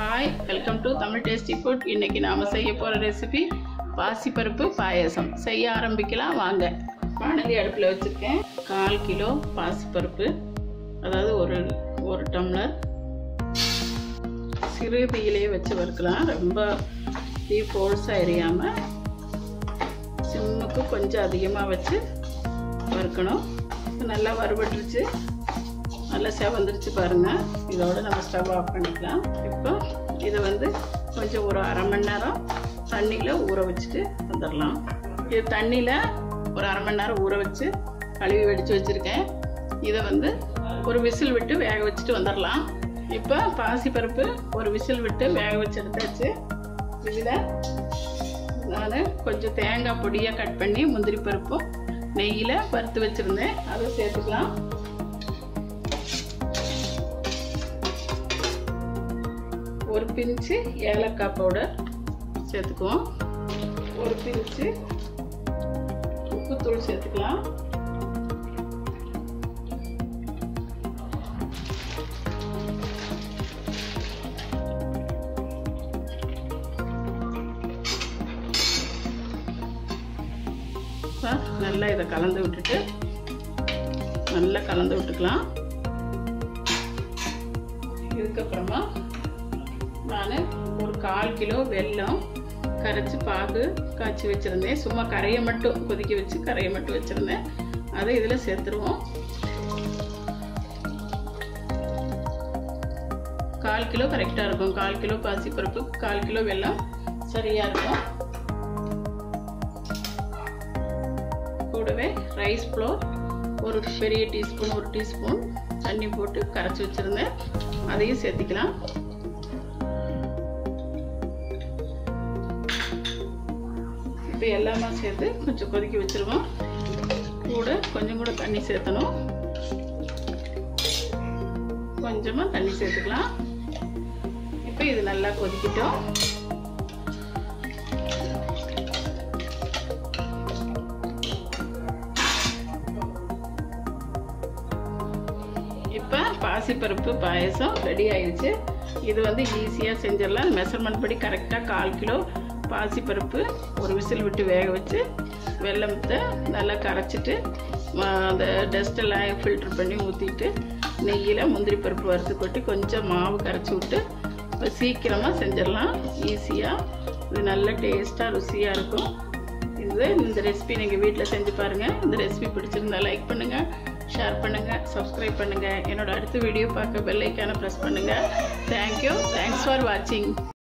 hi welcome to Tamil tasty food இன்னைக்கு நாம் செய்ய போகிற ரெசிபி பாசிப்பருப்பு பாயாசம் செய்ய ஆரம்பிக்கலாம் வாங்க வானலி அடுப்பில் வச்சுருக்கேன் கால் கிலோ பாசிப்பருப்பு அதாவது ஒரு ஒரு டம்ளர் சிறு தீயிலே வச்சு வறுக்கலாம் ரொம்ப தீ ஃபோர்ஸாக எரியாமல் சிம்முக்கு கொஞ்சம் அதிகமாக வச்சு வறுக்கணும் நல்லா வறுபட்டுருச்சு நல்லா செவந்துருச்சு பாருங்கள் இதோட நம்ம ஸ்டவ் ஆஃப் பண்ணிக்கலாம் இப்போ இதை வந்து கொஞ்சம் ஒரு அரை மணி நேரம் தண்ணியில் ஊற வச்சுட்டு வந்துடலாம் இது தண்ணியில் ஒரு அரை மணி நேரம் ஊற வச்சு கழுவி வெடித்து வச்சுருக்கேன் இதை வந்து ஒரு விசில் விட்டு வேக வச்சுட்டு வந்துடலாம் இப்போ பாசிப்பருப்பு ஒரு விசில் விட்டு வேக வச்சு எடுத்தாச்சு இதில் நான் கொஞ்சம் தேங்காய் பொடியாக கட் பண்ணி முந்திரி பருப்பும் நெய்யில் வறுத்து வச்சுருந்தேன் அதை சேர்த்துக்கலாம் ஒரு பிஞ்சு ஏலக்காய் பவுடர் சேர்த்துக்குவோம் ஒரு பிஞ்சு உப்புத்தூள் சேர்த்துக்கலாம் நல்லா இதை கலந்து விட்டுட்டு நல்லா கலந்து விட்டுக்கலாம் இதுக்கப்புறமா நான் ஒரு கால் கிலோ வெல்லம் கரைச்சி பாகு காய்ச்சி வச்சுருந்தேன் சும்மா கரையை மட்டும் கொதிக்க வச்சு கரையை மட்டும் வச்சுருந்தேன் அதை இதில் சேர்த்துருவோம் கால் கிலோ கரெக்டாக இருக்கும் கால் கிலோ பாசிப்பருப்பு கால் கிலோ வெல்லம் சரியாக இருக்கும் கூடவே ரைஸ் ஃப்ளோர் ஒரு பெரிய டீஸ்பூன் ஒரு டீஸ்பூன் தண்ணி போட்டு கரைச்சி வச்சுருந்தேன் அதையும் சேர்த்திக்கலாம் இப்போ எல்லாமே சேர்த்து கொஞ்சம் கொதிக்க வச்சுருவோம் கூட கொஞ்சம் கூட தண்ணி சேர்த்தணும் கொஞ்சமாக தண்ணி சேர்த்துக்கலாம் இப்போ இது நல்லா கொதிக்கிட்டோம் இப்போ பாசிப்பருப்பு பாயசம் ரெடி ஆயிடுச்சு இது வந்து ஈஸியாக செஞ்சிடலாம் மெஷர்மெண்ட் படி கரெக்டாக கால் கிலோ பாசிப்பருப்பு ஒரு விசில் விட்டு வேக வச்சு வெள்ளத்தை நல்லா கரைச்சிட்டு அந்த டஸ்ட்டெல்லாம் ஃபில்ட்ரு பண்ணி ஊற்றிட்டு நெய்யில் முந்திரி பருப்பு வறுத்து கொட்டி கொஞ்சம் மாவு கரைச்சி விட்டு சீக்கிரமாக செஞ்சிடலாம் ஈஸியாக இது நல்ல டேஸ்ட்டாக ருசியாக இருக்கும் இது இந்த ரெசிபி நீங்கள் வீட்டில் செஞ்சு பாருங்கள் இந்த ரெசிபி பிடிச்சிருந்தா லைக் பண்ணுங்கள் ஷேர் பண்ணுங்கள் சப்ஸ்கிரைப் பண்ணுங்கள் என்னோட அடுத்த வீடியோ பார்க்க பெல்லைக்கான ப்ரெஸ் பண்ணுங்கள் தேங்க்யூ தேங்க்ஸ் ஃபார் வாட்சிங்